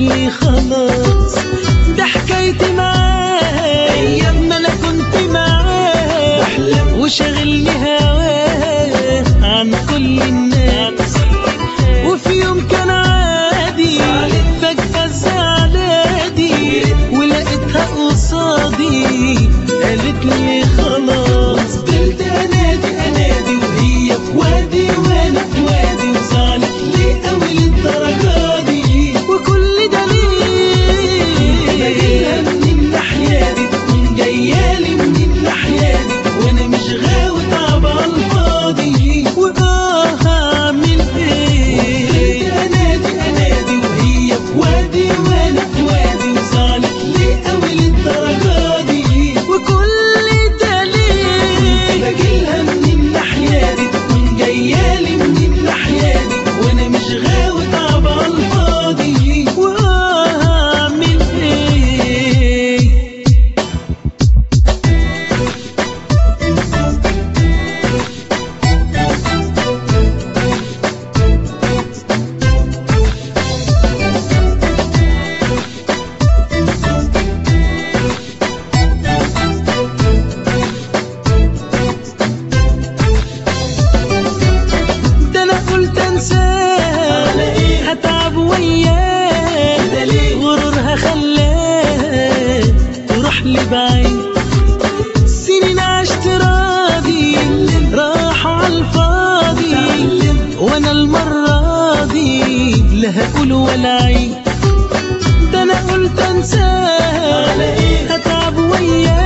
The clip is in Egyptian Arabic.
لي خلاص ده حكايتي معاه ايام ما انا كنت معاه وشاغلني هواه عن كل الناس وفي يوم كان عادي فجأة زعلادي ولقيتها قصادي قالت لي خلاص فضلت انادي انادي وهي في وادي وانا في وادي وزعلت ليه قوي للدرجة دي وكل ده ليه بجيلها من الناحية دي تكون جايالي من الناحية دي وانا مش غاوي تعب على الفاضي واه هعمل ايه انادي انادي وهي في وادي وانا في وادي وزعلت ليه قوي للدرجة دي وكل ده ليه بجيلها من الناحية دي تكون جايالي من الناحية دي وانا مش غاوي تعب على الفاضي واه هعمل ايه ده انا قلت انساه هتعب وياه غرورها خلاه تروح لي بعيد سنين عشت راضي راح على الفاضي وانا المرة دي لا هقول ولا عيد ده انا قلت انساه هتعب وياه